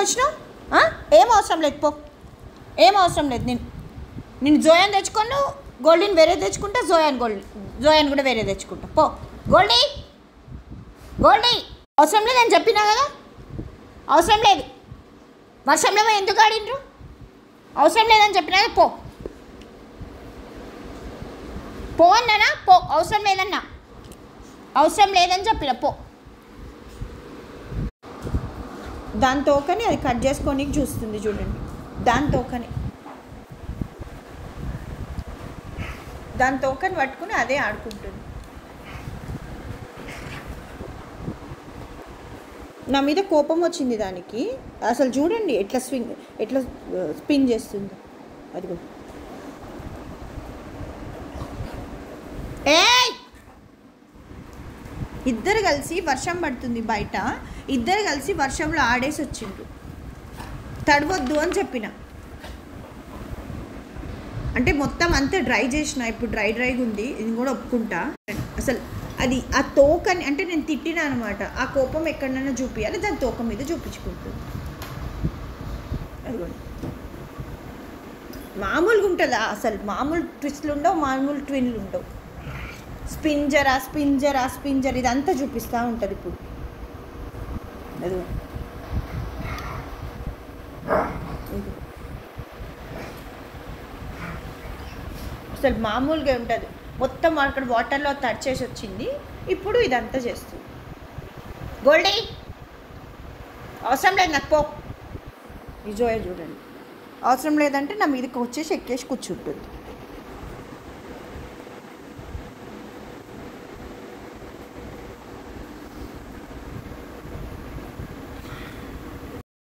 వచ్చినావు ఆ? ఏం అవసరం లేదు పో ఏం అవసరం లేదు నేను నేను జోయాన్ తెచ్చుకోను గోల్డీని వేరే తెచ్చుకుంటా జోయాన్ గోల్డ్ జోయాన్ కూడా వేరే తెచ్చుకుంటా పో గోల్డీ గోల్డీ అవసరం లేదు అని చెప్పినా కదా అవసరం లేదు వర్షంలో పోయి ఎందుకు ఆడిండ్రు అవసరం లేదని చెప్పినా కదా, పో పో అన్నానా పో అవసరం లేదన్నా అవసరం లేదని చెప్పిన పో దాని తోకని అది కట్ చేసుకోనికి చూస్తుంది చూడండి దాని తోకని దాని తోకని పట్టుకుని అదే ఆడుకుంటుంది నా మీద కోపం వచ్చింది దానికి అసలు చూడండి ఎట్లా స్వింగ్ ఎట్లా స్పిన్ చేస్తుందో అదిగో ఏయ్ ఇద్దరు కలిసి వర్షం పడుతుంది బయట ఇద్దరు కలిసి వర్షంలో ఆడేసి వచ్చిండ్రు తడవద్దు అని చెప్పిన అంటే మొత్తం అంతా డ్రై చేసిన ఇప్పుడు డ్రై డ్రైగా ఉంది ఇది కూడా ఒప్పుకుంటా అసలు అది ఆ తోకని అంటే నేను తిట్టినా అనమాట ఆ కోపం ఎక్కడైనా చూపించాలి దాని తోక మీద చూపించుకుంటుంది అదిగోండి మామూలుగా ఉంటుందా అసలు మామూలు ట్విస్ట్లు ఉండవు మామూలు ట్విన్లు ఉండవు స్పింజరా స్పింజరా స్పింజర్ ఇదంతా చూపిస్తూ ఉంటుంది ఇప్పుడు అది ఇది. అసలు మామూలుగా ఉంటుంది మొత్తం అక్కడ వాటర్లో తడిచేసి వచ్చింది ఇప్పుడు ఇదంతా చేస్తుంది గోల్డీ అవసరం లేదు నాకు పో నిజోయే చూడండి అవసరం లేదంటే నా మీదకి వచ్చేసి ఎక్కేసి కూర్చుంటుంది